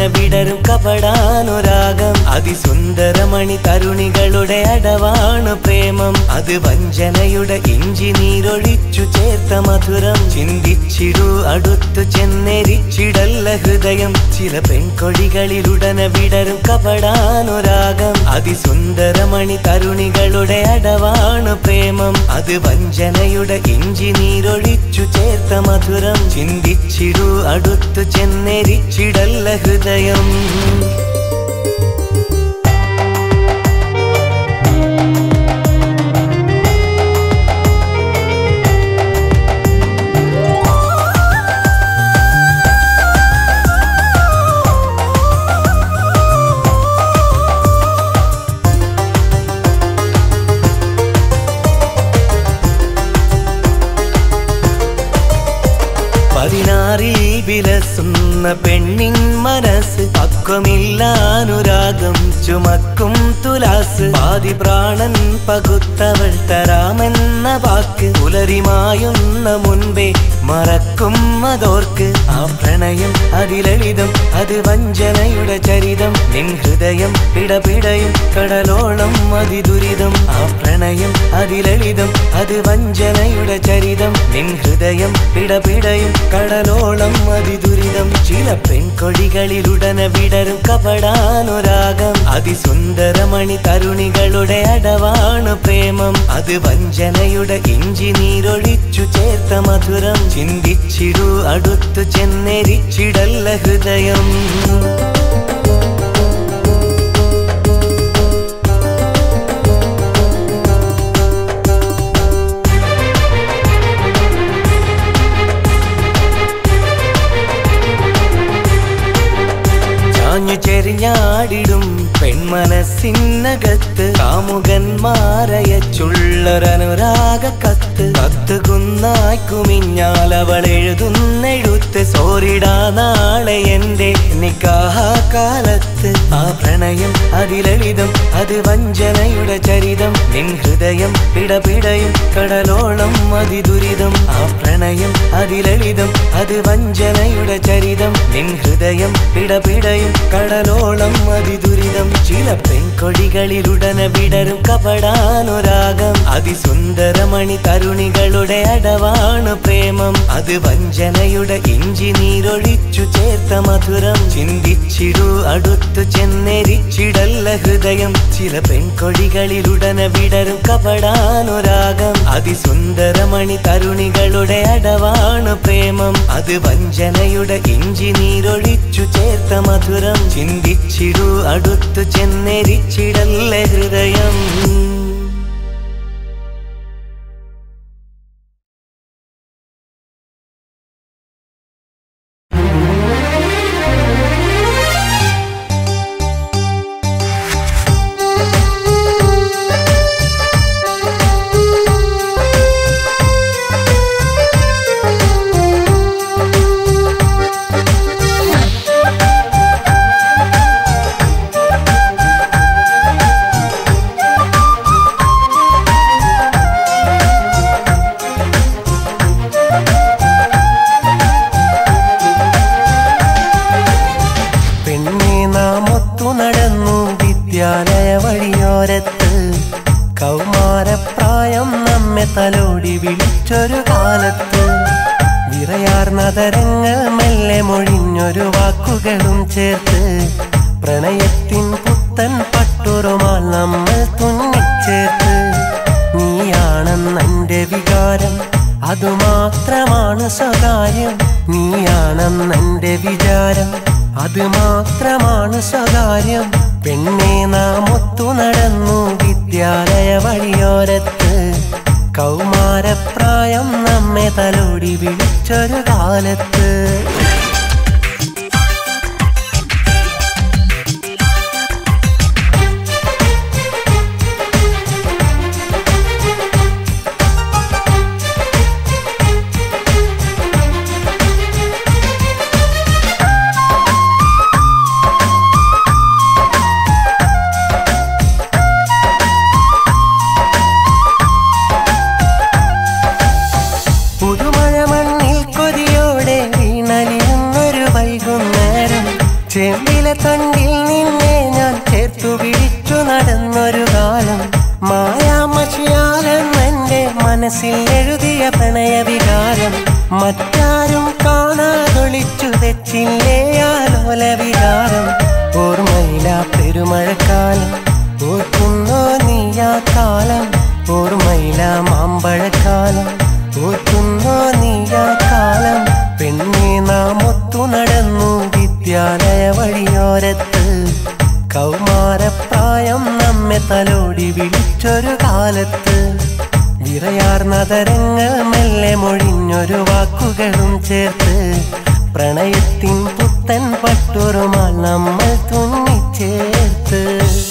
കവിളിലുടനെ വിടരും കപടാനുരാഗം അതിസുന്ദരമണി തരുണികളുടെ അടവാണ് പ്രേമം അത് വഞ്ചനയുടെ ഇഞ്ചി നീരൊഴിച്ചു ചേർത്ത മധുരം ചിന്തിച്ചിടൂ അടുത്തു ചെന്നെരിച്ചിടല്ല ഹൃദയം ചില പെൺകൊടികളിലുടനെ വിടരും കപടാനുരാഗം അതിസുന്ദരമണി തരുണികളുടെ അടവാണ് പ്രേമം അത് വഞ്ചനയുടെ ഇഞ്ചി നീരൊഴിച്ചു ചേർത്ത മധുരം ചിന്തിച്ചിടൂ അടുത്തു ചെന്നെരിച്ചിടല്ല ഹൃദയം പതിനാറിൽ വിലസുന്ന പെണ്ണിൻ മനസ്സ് പക്വമില്ലാനുരാഗം ചുമക്കും തുലാസ് പാതി പ്രാണൻ പകുത്തവൾ തരാമെന്ന വാക്ക് പുലരിമായുന്ന മുൻപേ മറക്കും അതോർക്ക് ആ പ്രണയം അതിലളിതം അത് വഞ്ചനയുടെ ചരിതം നിൻ ഹൃദയം പിടപിടയും കടലോളം അതിദുരിതം ആ പ്രണയം അതിലളിതം അത് വഞ്ചനയുടെ ചരിതം നിൻ ഹൃദയം പിടപിടയും കടലോളം അതിദുരിതം ചില പെൺകൊടികളിലുടനെ വിടരും കപടാനുരാഗം അതിസുന്ദരമണി തരുണികളുടെ അടവാണ് പ്രേമം അത് വഞ്ചനയുടെ ഇഞ്ചി നീരൊഴിച്ചു ചേർത്ത മധുരം ചിന്തിച്ചിടൂ അടുത്തു ചെന്നെരിച്ചിടല്ല ഹൃദയം ചാഞ്ഞു ചെരിഞ്ഞാടിടും പെൺമനസ്സിനകത്ത് കാമുകന്മാരയച്ചുള്ളൊരനുരാഗ കത്ത് കത്ത് കുന്നായി കുമിഞ്ഞാൽ അവൾ എഴുതുന്നെഴുത്ത് സോറിടാ നാളെ എന്റെ നിക്കാഹ കാലത്ത് ആ പ്രണയം അതിലളിതം അത് വഞ്ചനയുടെ ചരിതം നിൻ ഹൃദയം പിടപിടയും കടലോളം അതിദുരിതം ആ പ്രണയം അതിലളിതം അത് വഞ്ചനയുടെ ചരിതം നിൻ ഹൃദയം പിടപിടയും കടലോളം അതിദുരിതം ചില പെൺകൊടികളിലുടനെ വിടരും കപടാനുരാഗം അതിസുന്ദരമണി തരുണികളുടെ അടവാണ് പ്രേമം അത് വഞ്ചനയുടെ ഇഞ്ചി നീരൊഴിച്ചു ചേർത്ത മധുരം ചിന്തിച്ചിടൂ അടുത്തു ചെന്നെരിച്ചിടല്ല ഹൃദയം ചില പെൺകൊടികളിലുടനെ വിടരും കപടാനുരാഗം അതിസുന്ദരമണി തരുണികളുടെ അടവാണ് പ്രേമം അത് വഞ്ചനയുടെ ഇഞ്ചി നീരൊഴിച്ചു ചേർത്ത മധുരം ചിന്തിച്ചിടൂ അടുത്തു ചെന്നെരിച്ചിടല്ല ഹൃദയം പെണ്ണെ നാം ഒത്തു നടന്നു വിദ്യാലയ വഴിയോരത്ത് കൗമാരപ്രായം നമ്മെ തലോടി വിളിച്ചൊരു കാലത്ത് വിറയാർന്നതരങ്ങൾ മെല്ലെ മൊഴിഞ്ഞൊരു വാക്കുകളും ചേർത്ത് പ്രണയത്തിൻ പുത്തൻ പട്ടുറുമാൽ നമ്മൾ തുന്നിച്ചേർത്ത് നീയാണെന്നെന്റെ വികാരം അതുമാത്രമാണ് സ്വകാര്യം നീയാണെന്നെന്റെ വിചാരം അത് മാത്രമാണ് സ്വകാര്യം പെണ്ണെ നാം ഒത്തു നടന്നു വിദ്യാലയ വഴിയോരത്ത് കൗമാരപ്രായം നമ്മെ തലോടി വിളിച്ചൊരു കാലത്ത് പുതുമഴ മണ്ണിൽ കൊതിയോടെ വീണലിയുന്ന ചെമ്പിലെ തണ്ടിൽ നിന്നെ ഞാൻ ചേർത്തു പിടിച്ചു നടന്നൊരു കാലം മായാമഷിയാലെന്നെന്റെ മനസ്സിൽ എഴുതിയ പ്രണയവികാരം മറ്റാരും കാണാതൊളിച്ചു തെച്ചില്ലേ ആലോല വികാരം ഓർമ്മയില പെരുമഴക്കാലം ഓർക്കുന്നോ നീയാ കാലം ഓർമ്മയില മാമ്പഴക്കാലം ഓർക്കുന്നോ നീയാ കാലം പെണ്ണെ നാം ഒത്തു നടന്നു വിദ്യാലയ വഴിയോരത്ത് കൗമാരപ്രായം നമ്മെ തലോടി വിളിച്ചൊരു കാലത്ത് വിറയാർന്ന തരങ്ങൾ മെല്ലെ മൊഴിഞ്ഞൊരു വാക്കുകളും ചേർത്ത് പ്രണയത്തിൻ പുത്തൻ പട്ടുറുമാൽ നമ്മൾ തുന്നിച്ചേർത്ത്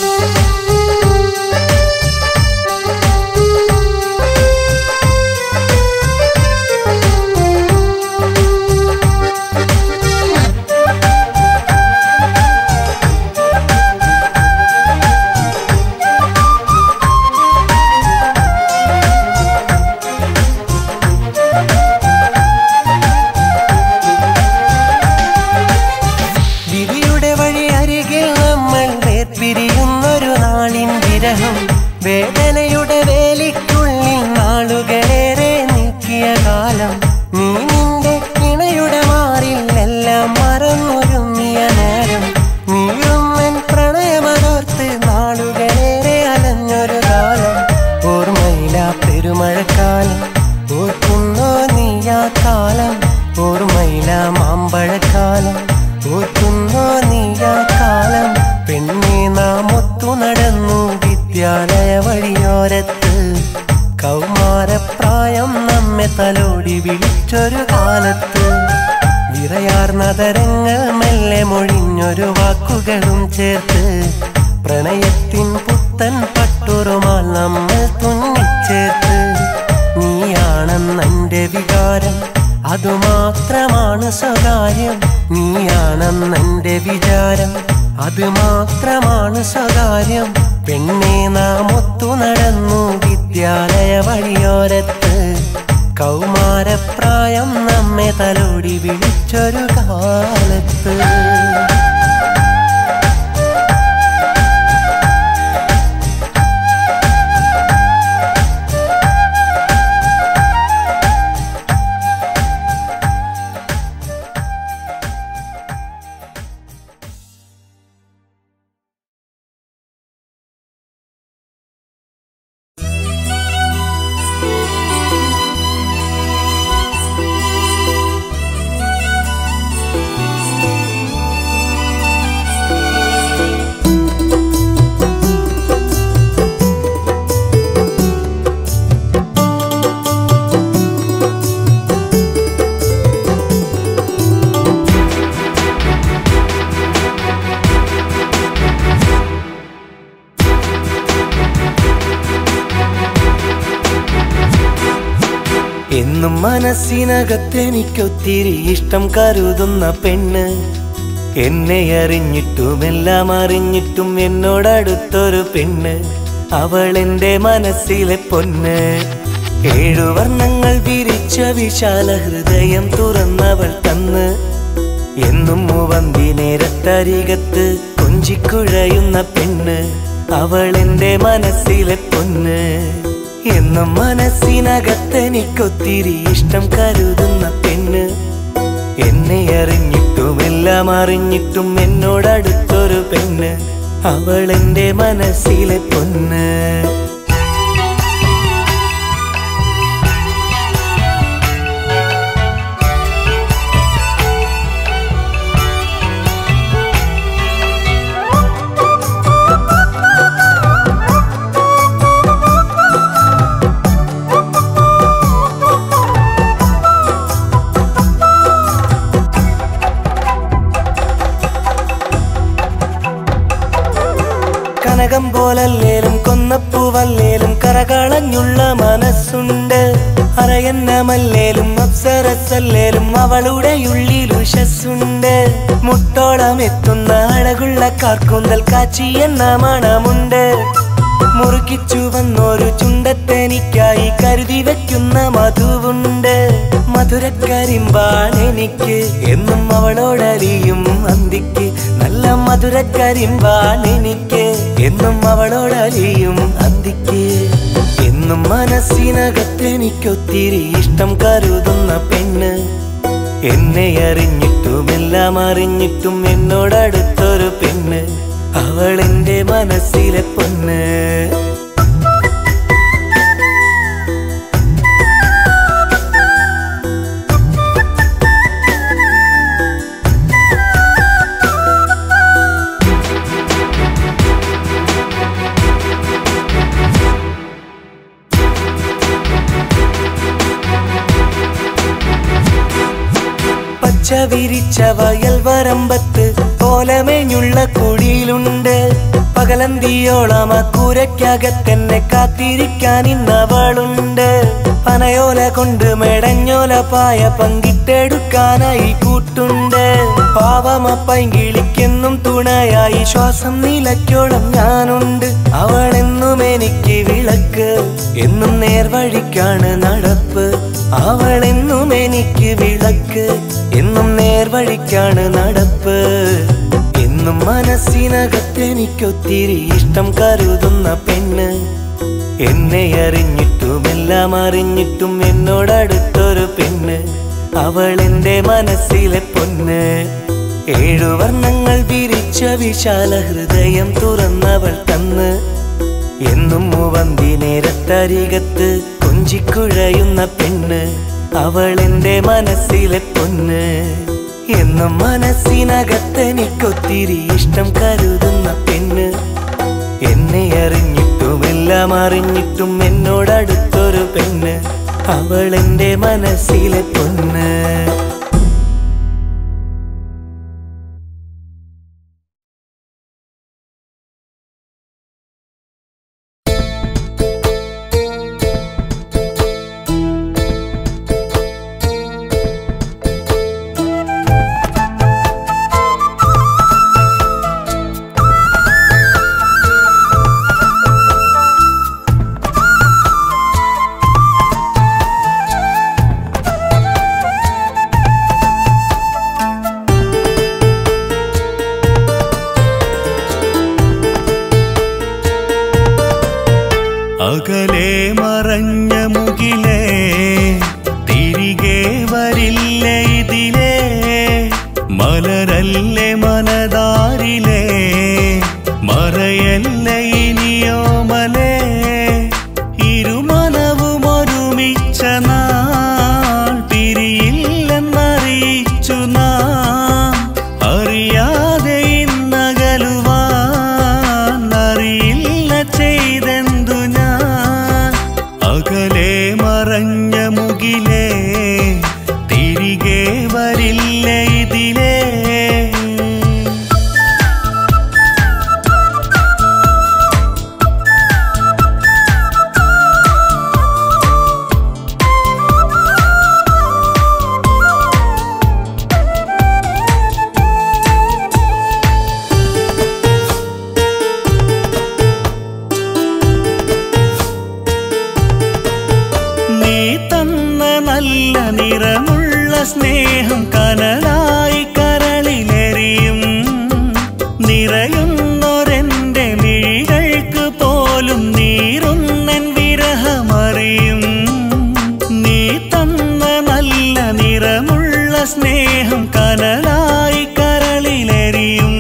വിധിയുടെ വഴി അരികിൽ നമ്മൾ വേർപിരിയുന്നൊരു നാളിൻ വിരഹം വേദനയുടെ വേലിക്കുള്ളിൽ നാളുകളേറെ നീക്കിയ കാലം നീ നിന്റെ ഇണയുടെ മാറിൽ എല്ലാം മറന്നൊരുങ്ങിയ നേരം നീയുമ്മൻ പ്രണയമതോർത്ത് നാളുകളേറെ അലഞ്ഞൊരു കാലം ഓർമ്മയില പെരുമഴക്കാലം ഓർക്കുന്നോ നീയാ കാലം ഓർമ്മയില മാമ്പഴക്കാലം ഓർക്കുന്നോ നീയാ കാലം പെണ്ണെ നാം ഒത്തു നടന്നു വിദ്യാലയ വഴിയോരത്ത് കൗമാരപ്രായം നമ്മെ തലോടി വിളിച്ചൊരു കാലത്ത് വിറയാർന്ന തരങ്ങൾ മെല്ലെ മൊഴിഞ്ഞൊരു വാക്കുകളും ചേർത്ത് പ്രണയത്തിൻ പുത്തൻ പട്ടുറുമാൽ നമ്മൾ തുന്നിച്ചേർത്ത് നീയാണെന്നെന്റെ വികാരം അതുമാത്രമാണ് സ്വകാര്യം നീയാണെന്നെന്റെ വിചാരം അത് മാത്രമാണ് സ്വകാര്യം പെണ്ണെ നാം ഒത്തു നടന്നു വിദ്യാലയ വഴിയോരത്ത് കൗമാരപ്രായം നമ്മെ തലോടി വിളിച്ചൊരു കാലത്ത് എന്നും മനസ്സിനകത്തെനിക്കൊത്തിരി ഇഷ്ടം കരുതുന്ന പെണ്ണ് എന്നെ അറിഞ്ഞിട്ടും എല്ലാം അറിഞ്ഞിട്ടും എന്നോടടുത്തൊരു പെണ്ണ് അവൾ എൻ്റെ മനസ്സിലെ പൊന്ന് ഏഴു വർണ്ണങ്ങൾ വിരിച്ച വിശാല ഹൃദയം തുറന്നവൾ തന്ന് എന്നും മൂവന്തി നേരത്തരികത്ത് കൊഞ്ചിക്കുഴയുന്ന പെണ്ണ് അവൾ എൻ്റെ മനസ്സിലെ പൊന്ന് എന്നും മനസ്സിനകത്തെനിക്കൊത്തിരി ഇഷ്ടം കരുതുന്ന പെണ്ണ് എന്നെ അറിഞ്ഞിട്ടും എല്ലാം അറിഞ്ഞിട്ടും എന്നോടടുത്തൊരു പെണ്ണ് അവൾ എൻ്റെ മനസ്സിലെ പൊന്ന് കനകം പോലല്ലേലും കൊന്നപ്പൂവല്ലേലും കരകളഞ്ഞുള്ള മനസ്സുണ്ട് അറയന്നമല്ലേലും അപ്സരസല്ലേലും അവളുടെ ഉള്ളിൽ ഉഷസ്സുണ്ട് മുട്ടോളം എത്തുന്ന അഴകുള്ള കാർക്കൂന്തൽ കാച്ചി എന്ന മണമുണ്ട് മുറുകിച്ചു വന്നൊരു ചുണ്ടത്തെനിക്കായി കരുതി വെക്കുന്ന മധുവുണ്ട് മധുരക്കരിമ്പാൾ എനിക്ക് എന്നും അവളോടലിയും അന്തിക്ക് നല്ല മധുരക്കരിമ്പാൾ എനിക്ക് എന്നും അവളോടലിയും അന്തിക്ക് എന്നും മനസ്സിനകത്തെനിക്കൊത്തിരി ഇഷ്ടം കരുതുന്ന പെണ്ണ് എന്നെ അറിഞ്ഞിട്ടും എല്ലാം അറിഞ്ഞിട്ടും എന്നോടടുത്തൊരു പെണ്ണ് അവൾ എന്റെ മനസ്സിലെ പൊന്ന് പച്ച വിരിച്ച വയൽ വരമ്പത്ത് കോലമേഞ്ഞുള്ള കുടിയിലുണ്ട് പകലന്തിയോളം ആ കൂരയ്ക്കകത്തെന്നെ കാത്തിരിക്കാൻ ഇന്നവളുണ്ട് പനയോല കൊണ്ട് മെടഞ്ഞോല പായ പങ്കിട്ടെടുക്കാനായി കൂട്ടുണ്ട് പാവമപ്പൈങ്കിളിക്കെന്നും തുണയായി ശ്വാസം നിലയ്ക്കോളം ഞാനുണ്ട് അവളെന്നും എനിക്ക് വിളക്ക് എന്നും നേർവഴിക്കാണ് നടപ്പ് അവളെന്നും എനിക്ക് വിളക്ക് എന്നും നേർവഴിക്കാണ് നടപ്പ് എന്നും മനസ്സിനകത്ത് എനിക്കൊത്തിരി ഇഷ്ടം കരുതുന്ന പെണ്ണ് എന്നെ അറിഞ്ഞിട്ടും എല്ലാം അറിഞ്ഞിട്ടും എന്നോടടുത്തൊരു പെണ്ണ് അവൾ എന്റെ മനസ്സിലെ പൊന്ന് ഏഴു വർണ്ണങ്ങൾ വിരിച്ച വിശാല ഹൃദയം തുറന്നവൾ തന്ന് എന്നും മുവന്തി നേരത്തരികത്ത് കൊഞ്ചിക്കുഴയുന്ന പെണ്ണ് അവൾ എന്റെ മനസ്സിലെ പൊന്ന് എന്നും മനസ്സിനകത്ത് എനിക്കൊത്തിരി ഇഷ്ടം കരുതുന്ന പെണ്ണ് എന്നെ അറിഞ്ഞിട്ടും എല്ലാം അറിഞ്ഞിട്ടും എന്നോടടുത്തൊരു പെണ്ണ് അവൾ എന്റെ മനസ്സിലെ പൊന്ന് അകലെ മറഞ്ഞ മുകിലേ തിരികെ വരില്ല ഇതിലേ മലരല്ലേ മനതാരിലേ മറയല്ല ഇനിയോ മലേ ഇരുമനവും ഒരുമിച്ച നാൾ പിരിയില്ലെന്നറിയിച്ചു നാം അറിയാതെ ഇന്നകലുവാൻ അറിയില്ല ചെയ്തെന്തു ഞാൻ അകലെ മറഞ്ഞ മുകിലേ തിരികെ വരില്ല ഇതിലേ നീ തന്ന നല്ല നിറമുള്ള സ്നേഹം കനലായി കരളിലെറിയും നിറയുന്നൊരെന്റെ മിഴികൾക്ക് പോലും നീറുന്നൻ വിരഹമറിയും നീ തന്ന നല്ല നിറമുള്ള സ്നേഹം കനലായി കരളിലെറിയും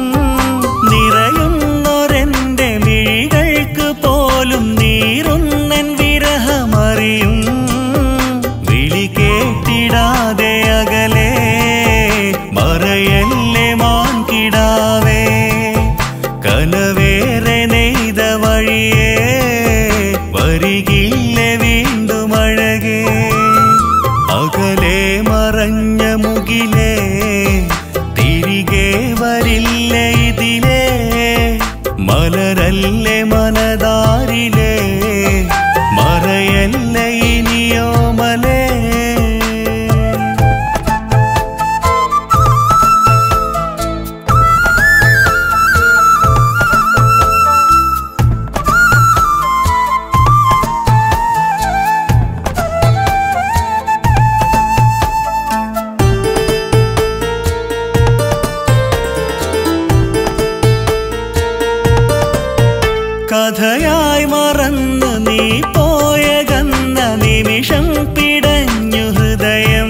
നിറയുന്നൊരെന്റെ മിഴികൾക്ക് പോലും നീറുന്നൻ വിരഹമറിയും വിളി കേട്ടിടാതെ അകലെ മറയല്ലേ മാൻകിടാവേ കഥയായി മറന്ന് നീ പോയകന്ന നിമിഷം പിടഞ്ഞു ഹൃദയം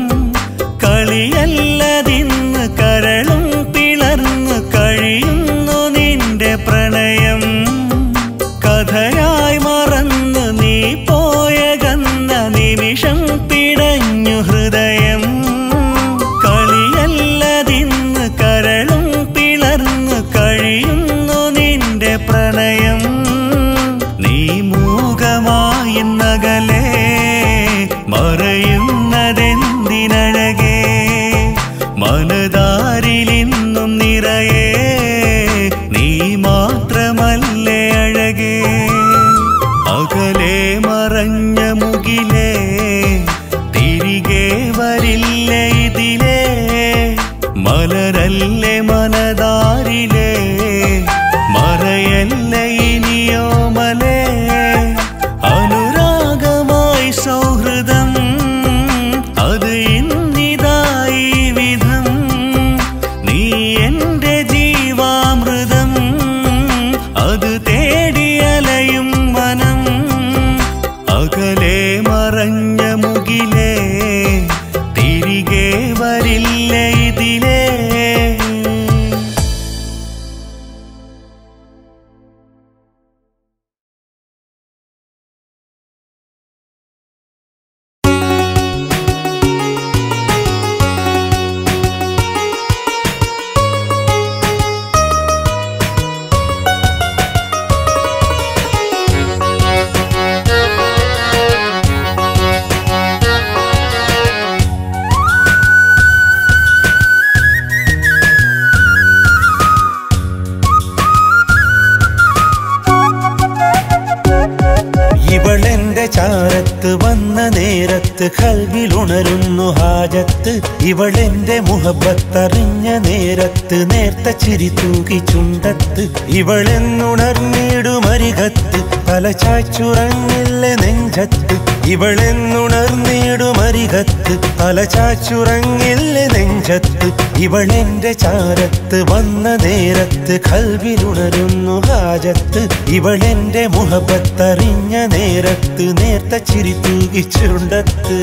കളിയല്ലതിന്ന് കരളും പിളർന്നു കഴിയുന്നു നിന്റെ പ്രണയം കഥയായി മറന്ന് നീ പോയകന്ന നിമിഷം പിടഞ്ഞു ഹൃദയം കളിയല്ലതിന്ന് കരളും പിളർന്നു കഴിയുന്നു നിന്റെ പ്രണയം നീ മൂകമായി നകലേ മറയുന്നതെന്തിനഴകേ മനതാരിലിന്നും നിറയെ നീ മാത്രമല്ലേ അഴകേ അകലെ മറഞ്ഞ മുകിലേ തിരികെ വരില്ല ഇതിലേ മലരല്ലേ മനതാരിലേ മറയല്ല ഇനിയോ മലേ അനുരാഗമായി സൗഹൃദം അത് ഇന്നിതായി വിധം നീ എന്റെ ജീവാമൃതം അത് തേടിയലയും വനം അകലെ മറഞ്ഞ മുകിലേ തിരികെ വരില്ല ഇതിലേ ഇവളെന്റെ ചാരത്ത് വന്ന നേരത്ത് കൽവിലുണരുന്നു ഹാജത്ത് ഇവളെന്റെ മുഹബത്തറിഞ്ഞ നേരത്ത് നേർത്ത ചിരി തൂകി ചുണ്ടത്ത് ഇവളെന്നുണർന്നിടുമരികത്ത് തല ചാച്ചുറങ്ങില്ല നെഞ്ചത്ത് ഇവളെന്നുണർന്നിടുമരികത്ത് തല ചാച്ചുറങ്ങില്ല നെഞ്ചത്ത് ഇവളെന്റെ ചാരത്ത് വന്ന നേരത്ത് കൽവിലുണരുന്നു ഹാജത്ത് ഇവളെന്റെ മുഹബത്തറിഞ്ഞ നേരത്ത് നേർത്ത ചിരി തൂകി ചുണ്ടത്ത്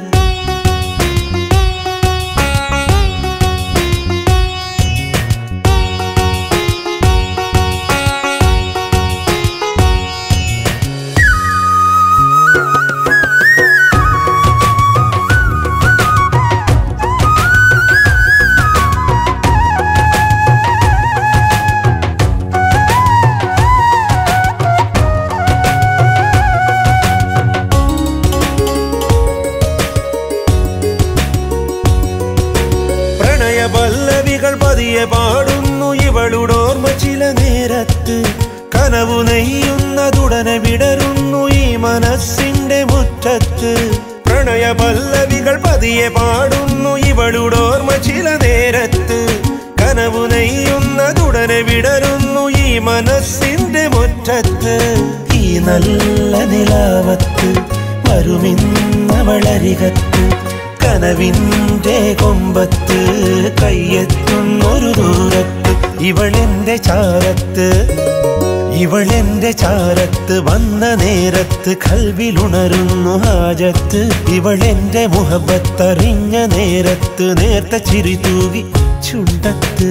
പ്രണയപല്ലവികൾ പതിയെ പാടുന്നു ഇവളുടോർമ്മ ചില നേരത്ത് കനവു നെയ്യുന്നതുടനെ വിടരുന്നു ഈ മനസ്സിന്റെ മുറ്റത്ത് പ്രണയപല്ലവികൾ പതിയെ പാടുന്നു ഇവളുടോർമ്മ ചില നേരത്ത് കനവു നെയ്യുന്നതുടനെ വിടരുന്നു ഈ മനസ്സിന്റെ മുറ്റത്ത് ഈ നല്ല നിലാവത്ത് വരുമിന്നവളരികത്ത് കനവിൻ്റെ കൊമ്പത്ത് കയ്യെത്തുന്നൊരു ദൂരത്ത് ഇവളെന്റെ ചാരത്ത് ഇവളെന്റെ ചാരത്ത് വന്ന നേരത്ത് കൽവിലുണരുന്നു ഹാജത്ത് ഇവളെന്റെ മുഹബത്തറിഞ്ഞ നേരത്ത് നേർത്ത ചിരി തൂകി ചുണ്ടത്ത്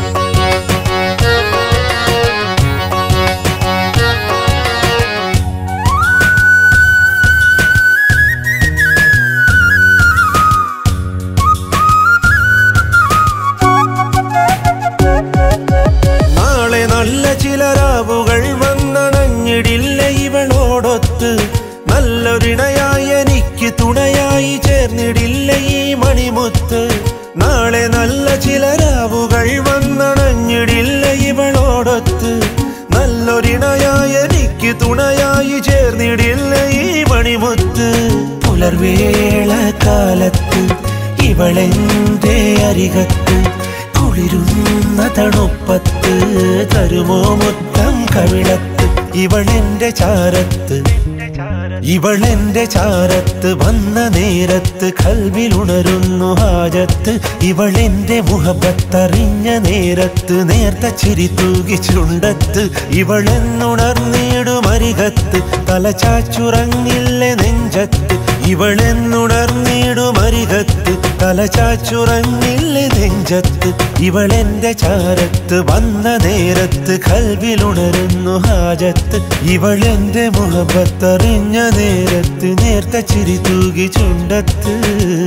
നാളെ നല്ല ചില രാവുകൾ വന്നണഞ്ഞിടില്ല ഇവളോടൊത്ത് നല്ലൊരിണയായി എനിക്ക് തുണയായി ചേർന്നിടില്ല ഈ മണിമുത്ത് നാളെ നല്ല ചില രാവുകൾ വന്നണഞ്ഞിടില്ല ഇവളോടൊത്ത് നല്ലൊരിണയായി എനിക്ക് തുണയായി ചേർന്നിടില്ല ഈ മണിമുത്ത് പുലർവേള കാലത്ത് ഇവളെന്റെ അരികത്ത് കുളിരുന്ന തണുപ്പത്ത് തരുമോ മുത്തം കവിളത്ത് ഇവളെന്റെ ചാരത്ത് ഇവളെന്റെ ചാരത്ത് വന്ന നേരത്ത് കൽവിലുണരുന്നു ഹാജത്ത് ഇവളെന്റെ മുഹബത്തറിഞ്ഞ നേരത്ത് നേർത്ത ചിരി തൂകി ചുണ്ടത്ത് ഇവളെന്നുണർന്നിടുമരികത്ത് തലചാച്ചുറങ്ങില്ലേ നെഞ്ചത്ത് ഇവളെന്നുണർന്നിടുമരികത്ത് തലചാച്ചുറങ്ങില്ലേ നെഞ്ചത്ത് ഇവളെന്റെ ചാരത്ത് വന്ന നേരത്ത് കൽവിലുണരുന്നു ഹാജത്ത് ഇവളെന്റെ മുഹബത്തറിഞ്ഞ നേരത്ത് നേർത്ത ചിരി തൂകി ചുണ്ടത്ത്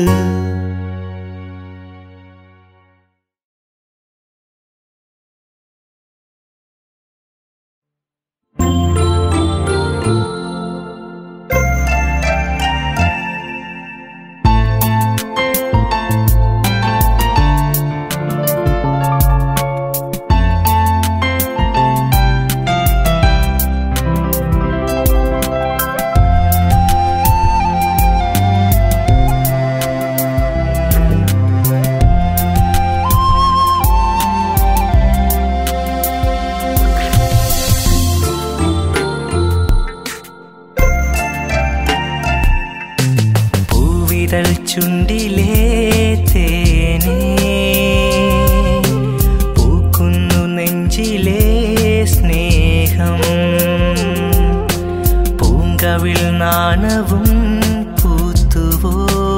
പൂവിതൾ ചുണ്ടിലേ തേനേ പൂക്കുന്നു നെഞ്ചിലേ സ്നേഹം പൂങ്കവിൾ നാണവും പൂത്തുവോ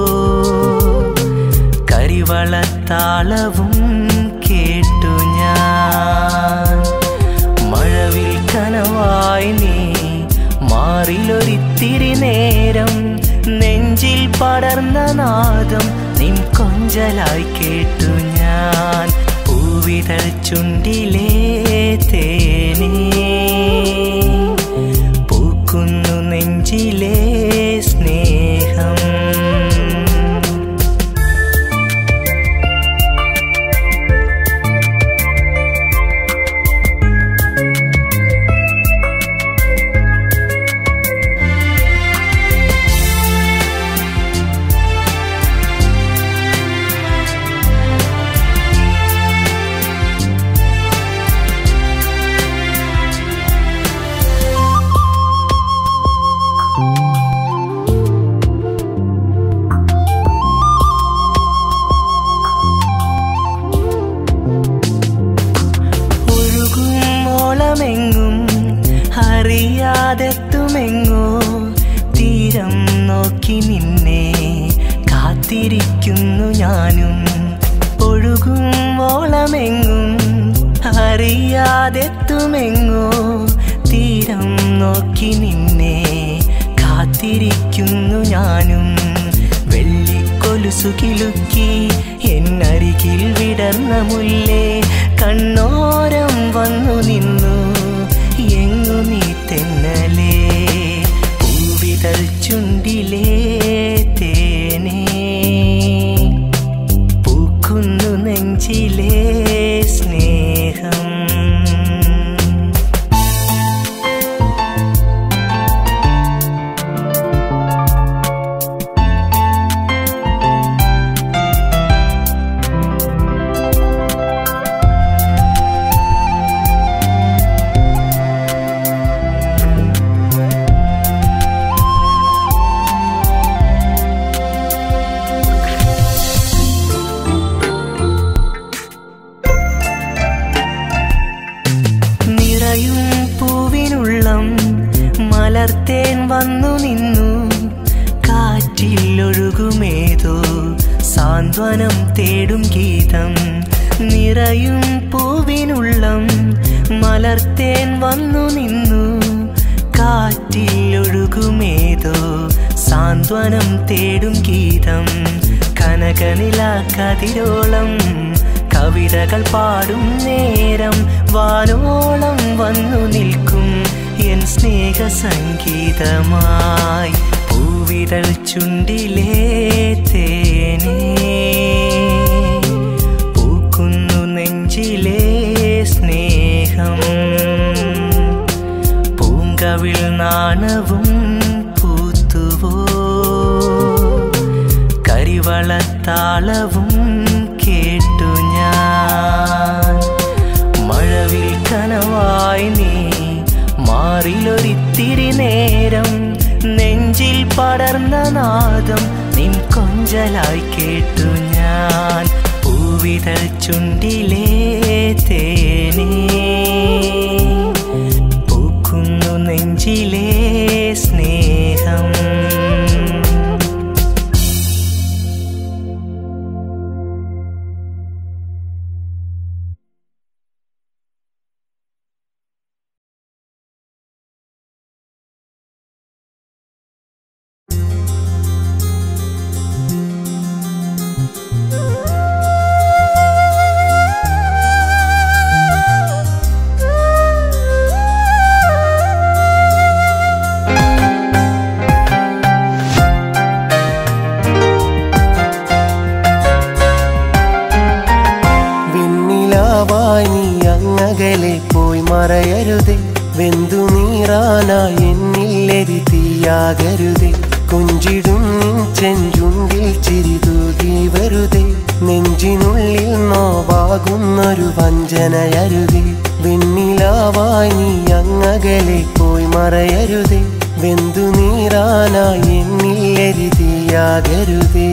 കരിവളത്താളവും കേട്ടു ഞാൻ മഴവിൽ കനവായി നീ മാറിലൊരിത്തിരി നേരം നെഞ്ചിൽ പടർന്ന നാദം നിൻ കൊഞ്ചലായി കേട്ടു ഞാൻ പൂവിതൾ ചുണ്ടിലേ തേനേ പൂക്കുന്നു നെഞ്ചിലേ സ്നേഹം ഒഴുകും ഓളമെങ്ങും അറിയാതെത്തുമെങ്ങോ തീരം നോക്കി നിന്നെ കാത്തിരിക്കുന്നു ഞാനും ഒഴുകും ഓളമെങ്ങും അറിയാതെത്തുമെങ്ങോ തീരം നോക്കി നിന്നെ കാത്തിരിക്കുന്നു ഞാനും വെള്ളിക്കൊലുസു കിലുക്കി എന്നരികിൽ വിടർന്ന മുല്ലേ കണ്ണോരം വന്നു നിന്നു എങ്ങു നീ തെന്നലേ പൂവിതൾ ചുണ്ടിലേ തേനേ പൂക്കുന്നു നെഞ്ചിലേ സ്നേഹം നിറയും പൂവിനുള്ളം മലർത്തേൻ വന്നു നിന്നു കാറ്റിലൊഴുകുമേതോ സാന്ത്വനം തേടും ഗീതം നിറയും പൂവിനുള്ളം മലർത്തേൻ വന്നു നിന്നു കാറ്റിലൊഴുകുമേതോ സാന്ത്വനം തേടും ഗീതം കനകനില കതിരോളം കവിതകൾ പാടും നേരം വാനോളം വന്നു നിൽക്കും എൻ സ്നേഹ സംഗീതമായി പൂവിതൾ ചുണ്ടിലേ തേനേ പൂക്കുന്നു നെഞ്ചിലേ സ്നേഹം പൂങ്കവിൾ നാണവും പൂത്തുവോ കരിവളത്താളവും കേട്ടു ഞാൻ മഴവിൽ കനവായി നീ മാറിലൊരിത്തിരി നേരം നെഞ്ച പടർന്ന നാദം നിൻ കൊഞ്ചലായി കേട്ടു ഞാൻ പൂവിതൾ ചുണ്ടിലേ തേനേ പൂക്കുന്നു നെഞ്ചിലേ സ്നേഹം വിണ്ണിലാവായി നീ അങ്ങകലെ പോയി മറയരുതേ വെന്തു നീറാനായി എന്നില്ലെരി തീയാകരുതേ കൊഞ്ചിടും നിൻ ചെഞ്ചുണ്ടിൽ ചിരിതൂകി വെറുതെ നെഞ്ചിനുള്ളിൽ നോവാകുന്നൊരു വഞ്ചനയരുതേ വെണ്ണിലാവായി നീ അങ്ങകലെ പോയി മറയരുതേ വെന്തു നീറാനായി എന്നില്ലെരി തീയാകരുതേ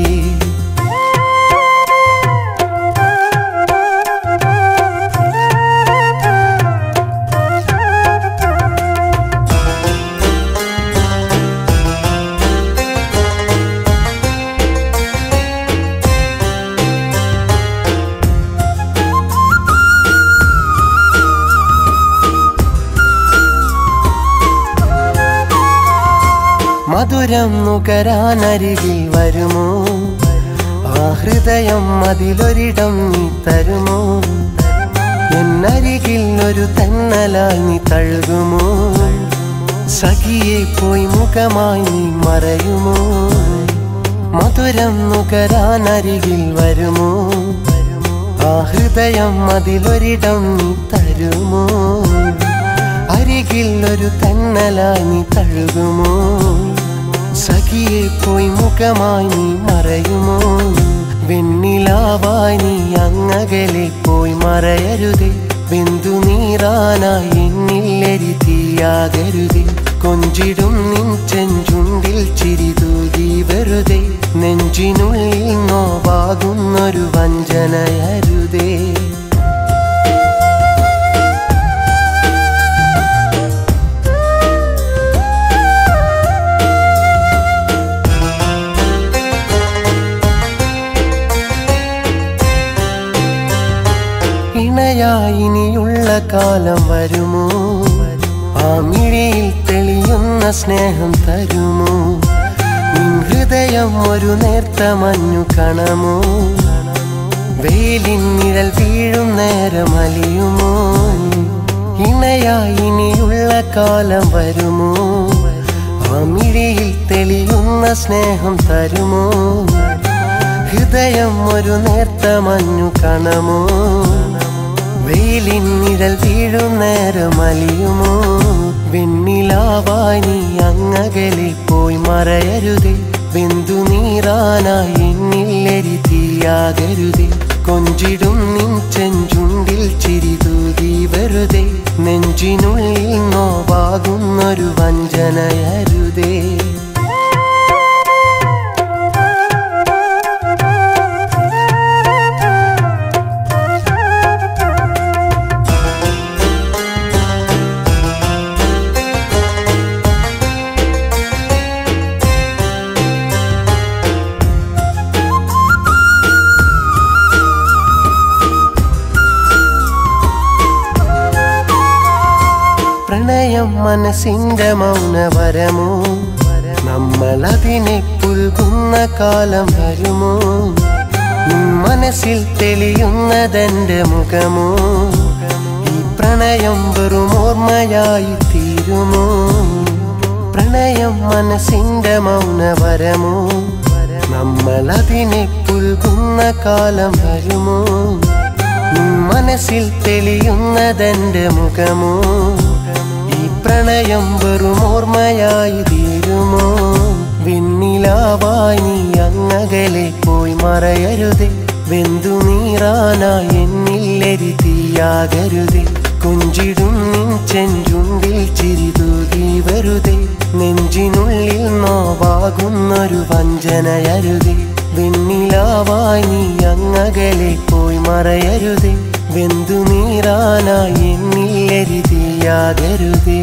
മധുരം നുകരാനരികിൽ വരുമോ ആ ഹൃദയം അതിലൊരിടം നീ തരുമോ എന്നരികിൽ ഒരു തെന്നലായി നീ തഴുകുമോ സഖിയെ പോയി മുഖമായി നീ മറയുമോ മധുരം നുകരാനരികിൽ വരുമോ ആ ഹൃദയം അതിലൊരിടം നീ തരുമോ അരികിൽ ഒരു തന്നലായി നീ തഴുകുമോ സഖിയെ പോയി മുഖമായി നീ മറയുമോ വെണ്ണിലാവായി നീ അങ്ങകലെ പോയി മറയരുതേ ബിന്ദു നീറാനായി എന്നില്ലെരി തീയാകരുതേ കൊഞ്ചിടും നിൻ ചെഞ്ചുണ്ടിൽ ചിരിതൂകി വെറുതെ നെഞ്ചിനുള്ളിൽ നോവാകുന്നൊരു വഞ്ചനയരുതേ ഇണയായി ഇനിയുള്ള കാലം വരുമോ ആ മിഴിയിൽ തെളിയുന്ന സ്നേഹം തരുമോ നിൻ ഹൃദയം ഒരു നേർത്ത മഞ്ഞു കണമോ വെയിലിൻ നിഴൽ വീഴും നേരം അലിയുമോ ഇണയായി ഇനിയുള്ള കാലം വരുമോ ആ മിഴിയിൽ തെളിയുന്ന സ്നേഹം തരുമോ ഹൃദയം ഒരു നേർത്ത മഞ്ഞു കണമോ വെയിലിൻ നിഴൽ വീഴും നേരം അലിയുമോ വെണ്ണിലാവായി നീ അങ്ങകലെ പോയി മറയരുതേ ബിന്ദു നീറാനായി എന്നില്ലെരി തീയാകരുതേ കൊഞ്ചിടും നിൻ ചെഞ്ചുണ്ടിൽ ചിരിതൂകി വെറുതെ നെഞ്ചിനുള്ളിൽ നോവാകുന്നൊരു വഞ്ചനയരുതേ പ്രണയം മനസ്സിന്റെ മൗനവരമോ നമ്മൾ അതിനെ പുൽകുന്ന കാലം വരുമോ നിൻ മനസ്സിൽ തെളിയുന്നതെന്റെ മുഖമോ ഈ പ്രണയം വെറും ഓർമ്മയായി തീരുമോ പ്രണയം മനസ്സിന്റെ മൗനവരമോ നമ്മൾ അതിനെ പുൽകുന്ന കാലം വരുമോ നിൻ മനസ്സിൽ തെളിയുന്നതെന്റെ മുഖമോ ഈ പ്രണയം വെറും ഓർമ്മയായി തീരുമോ വെണ്ണിലാവായി നീ അങ്ങകലെ പോയി മറയരുതേ വെന്തു നീറാനായി എന്നില്ലെരി തീയാകരുതേ കുഞ്ചിടും നിൻ ചെഞ്ചുണ്ടിൽ ചിരിതൂകി വെറുതെ നെഞ്ചിനുള്ളിൽ നോവാകുന്നൊരു വഞ്ചനയരുതേ വെണ്ണിലാവായി നീ അങ്ങകലെ പോയി മറയരുതേ വെന്തു നീറാനായി എന്നില്ലെരുതിയാകരുതേ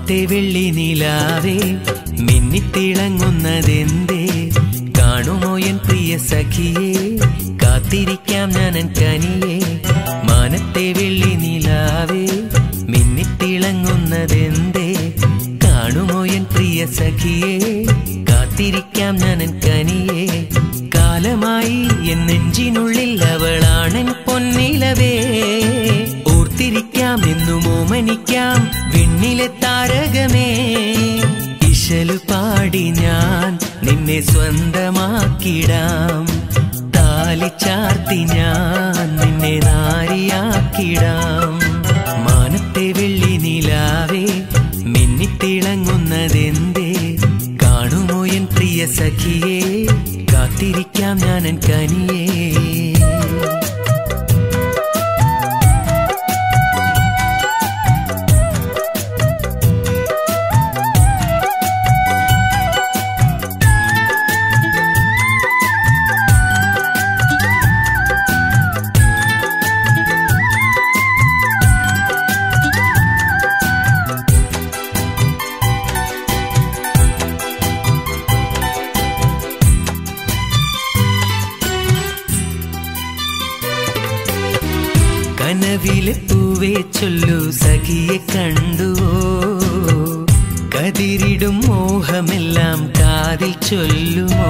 മാനത്തെ വെള്ളി നിലാവേ മിന്നിത്തിളങ്ങുന്നതെന്തേ കാണുമോ എൻ പ്രിയ സഖിയേ കാത്തിരിക്കാം ഞാനൻ കനിയേ മാനത്തെ വെള്ളി നിലാവേ മിന്നിത്തിളങ്ങുന്നതെന്തേ കാണുമോ എൻ പ്രിയ സഖിയേ കാത്തിരിക്കാം ഞാനൻ കനിയേ കാലമായി എൻ നെഞ്ചിനുള്ളിൽ അവളാണൻ പൊന്നിലവേ ഓർത്തിരിക്കാം എന്നും ഓമനിക്കാം വിണ്ണിലെ താരകമേ ഇശലു പാടി ഞാൻ നിന്നെ സ്വന്തമാക്കിടാം താലി ചാർത്തി ഞാൻ നിന്നെ നാരിയാക്കിടാം മാനത്തെ വെള്ളി നിലാവേ മിന്നിത്തിളങ്ങുന്നതെന്തേ കാണുമോ എൻ പ്രിയ സഖിയേ കാത്തിരിക്കാം ഞാനൻ കനിയേ കനവിലെ പൂവേ ചൊല്ലു സഖിയെ കണ്ടുവോ കതിരിടും മോഹമെല്ലാം കാതിൽ ചൊല്ലുമോ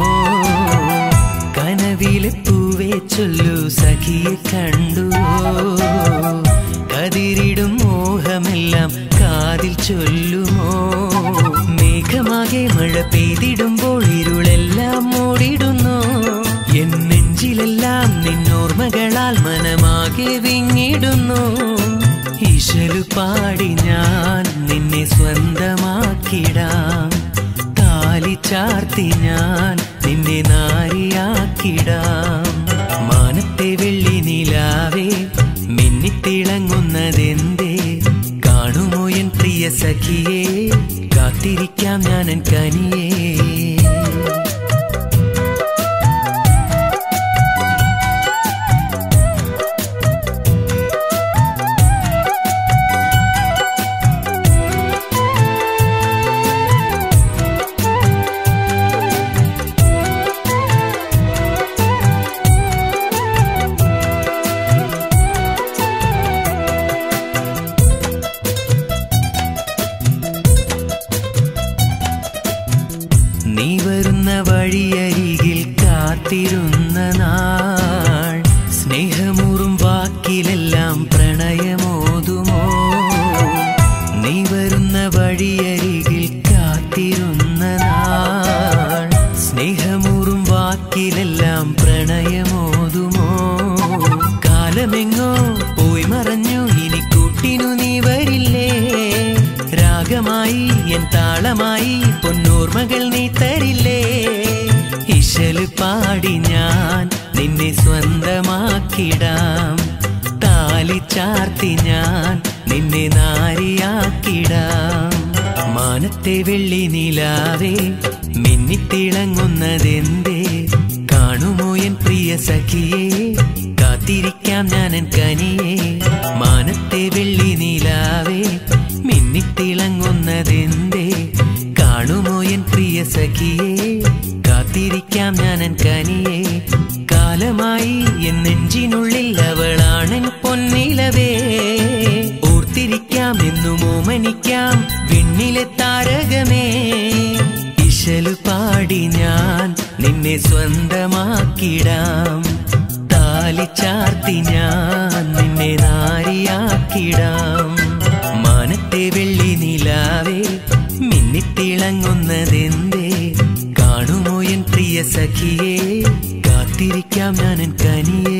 കനവിലെ പൂവേ ചൊല്ലു സഖിയെ കണ്ടുവോ കതിരിടും മോഹമെല്ലാം കാതിൽ ചൊല്ലുമോ മേഘമാകെ മഴ പെയ്തിടുമ്പോൾ ഇരുളെല്ലാം മൂടിടുന്നു എൻ നെഞ്ചിലെല്ലാം നിന്നോർമ്മകളാൽ മനമാകെ വിങ്ങിടുന്നു ഈശലു പാടി ഞാൻ നിന്നെ സ്വന്തമാക്കിടാം താലി ചാർത്തി ഞാൻ നിന്നെ നാരിയാക്കിടാം മാനത്തെ വെള്ളി നിലാവേ മിന്നിത്തിളങ്ങുന്നതെന്തേ കാണുമോ എൻ പ്രിയ സഖിയേ കാത്തിരിക്കാം ഞാനൻ കനിയേ നീ വരുന്ന വഴിയരികിൽ കാത്തിരുന്ന നാൾ സ്നേഹമൂറും വാക്കിലെല്ലാം പ്രണയമോതുമോ നീ വരുന്ന വഴിയരികിൽ കാത്തിരുന്ന നാൾ സ്നേഹമൂറും വാക്കിലെല്ലാം പ്രണയമോതുമോ കാലമെങ്ങോ പോയി മറഞ്ഞു ഇനി കൂട്ടിനു നീ വരില്ലേ രാഗമായി എൻ താളമായി പൊന്നോർമകൾ നീ തരില്ലേ ഇശല് പാടി ഞാൻ നിന്നെ സ്വന്തമാക്കിടാം താലി ചാർത്തി ഞാൻ നിന്നെ നാരിയാക്കിടാം മാനത്തെ വെള്ളി നിലാവേ മിന്നിത്തിളങ്ങുന്നതെന്തേ കാണുമോ എൻ പ്രിയ സഖിയേ കാത്തിരിക്കാം ഞാനൻ കനിയേ മാനത്തെ വെള്ളി നിലാവേ മിന്നിത്തിളങ്ങുന്നതെന്തേ കാണുമോ എൻ പ്രിയ സഖിയേ കാത്തിരിക്കാം ഞാനൻ കനിയേ കാലമായി എൻ നെഞ്ചിനുള്ളിൽ അവളാണൻ പൊന്നിലവേ ഓർത്തിരിക്കാം എന്നും ഓമനിക്കാം വിണ്ണിലെ താരകമേ ഇശലു പാടി ഞാൻ നിന്നെ സ്വന്തമാക്കിടാം താലി ചാർത്തി ഞാൻ നിന്നെ നാരിയാക്കിടാം മാനത്തെ വെള്ളി നിലാവേ മിന്നിത്തിളങ്ങുന്നതെന്തേ കാണുമോ എൻ പ്രിയ സഖിയേ കാത്തിരിക്കാം ഞാനൻ കനിയേ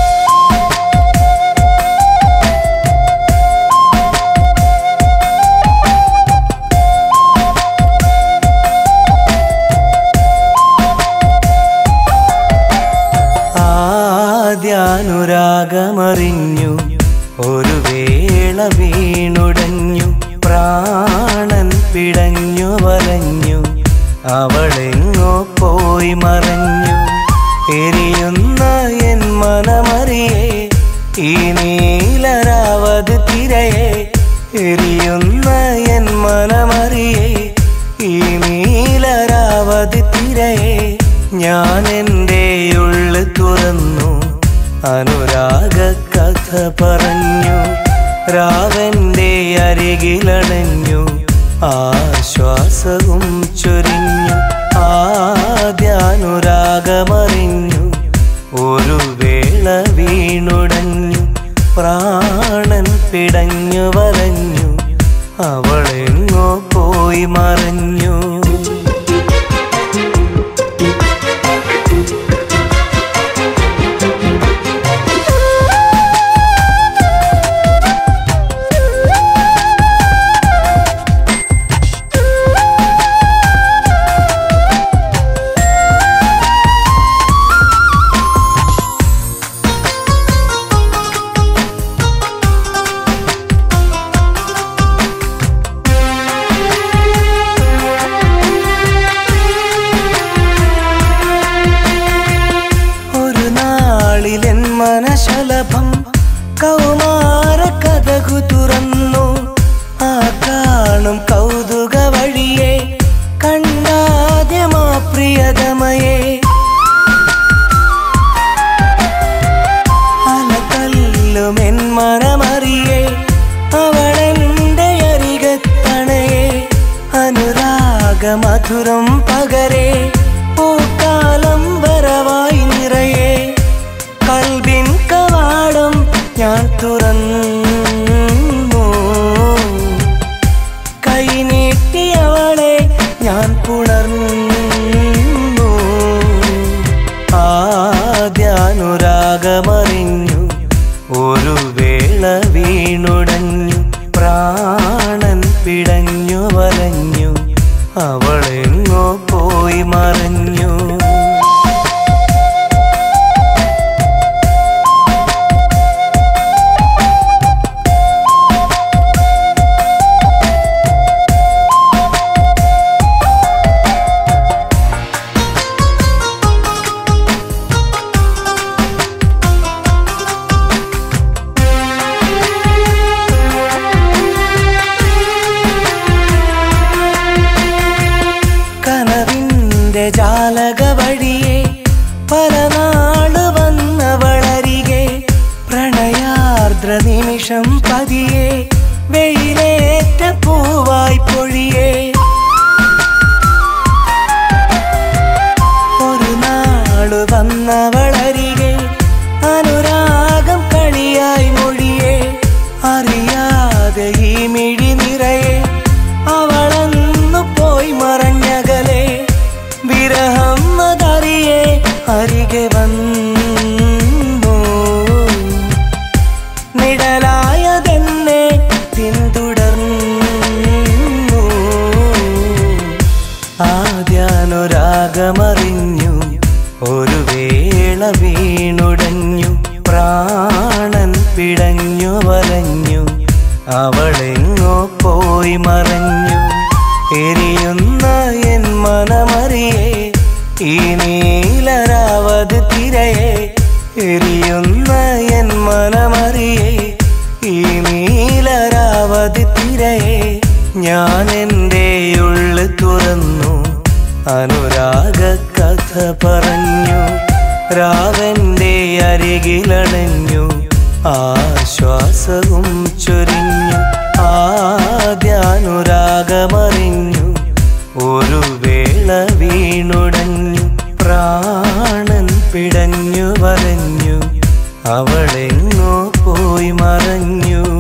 ും വീണുടഞ്ഞു പ്രാണൻ പിടഞ്ഞു വലഞ്ഞു അവളെങ്ങോ പോയി മറഞ്ഞു എരിയുന്ന എൻ മനമറിയേ ഈ നീലരാവത് തിരയെ എരിയുന്ന എൻ മനമറിയേ ഈ നീലരാവത് തിരയെ ഞാൻ എൻ്റെ ഉള്ളു തുറന്നു അനുരാഗ കഥ പറഞ്ഞു രാവന്റെ അരികിലണഞ്ഞു ആശ്വാസവും ചൊരിഞ്ഞു ആദ്യാനുരാഗമറിഞ്ഞു ഒരു വേള വീണുടഞ്ഞു പ്രാണൻ പിടഞ്ഞു വലഞ്ഞു അവളെങ്ങോ പോയി മറഞ്ഞു ഒരു നാളിലെൻ മനശലഭം കൗമാര കഥകു തുറന്നു ആ കാണും കൗതുക വഴിയെ കണ്ടാദ്യമാ പ്രിയതമയെ അലതല്ലും എൻ മനമറിയെ അവളെന്റെ അരികത്തണയെ അനുരാഗമധുരം പകരെ പൂക്കാലം വരവായി നിറയെ കൽബിൻ കവാടം ഞാൻ തുറന്നു കൈനീട്ടിയവളെ ഞാൻ പുണർന്നു ആദ്യാനുരാഗമറിഞ്ഞു ഒരു വേള വീണുടഞ്ഞു പ്രാണൻ പിടഞ്ഞു വലഞ്ഞു അവളെങ്ങോ പോയി മറഞ്ഞു കനവിന്റെ ജാലക വഴിയെ പല നാള് വന്നവളരികെ പ്രണയാർദ്ര നിമിഷം പതിയെ വെയിലേറ്റ പൂവായി പൊഴിയേ ഒരു നാള് വന്നവളരികെ അനുരാഗം കളിയായി മൊഴിയെ അറിയാതെ ഈ മിഴി നിറയെ അവളന്നു പോയി മറഞ്ഞകലെ വിരഹം അതറിയെ അരികെ വന്നു നിഴലായതെന്നെ പിന്തുടർന്നു ആദ്യാനുരാഗമറിഞ്ഞു ഒരു വേള വീണുടഞ്ഞു പ്രാണൻ പിടഞ്ഞു വലഞ്ഞു അവളെങ്ങോ പോയി മറഞ്ഞു എരിയുന്ന എൻ മനമറിയേ ഈ നീലരാവത് തിരയെ എരിയുന്ന എൻ മനമറിയേ ഈ നീലരാവത് തിരയെ ഞാൻ എൻ്റെ ഉള്ളു തുറന്നു അനുരാഗ കഥ പറഞ്ഞു രാവന്റെ അരികിലണഞ്ഞു ആശ്വാസവും ചൊരിഞ്ഞു ആദ്യാനുരാഗമറിഞ്ഞു ഒരു വേള വീണുടഞ്ഞു പ്രാണൻ പിടഞ്ഞു വലഞ്ഞു അവളെങ്ങോ പോയി മറഞ്ഞു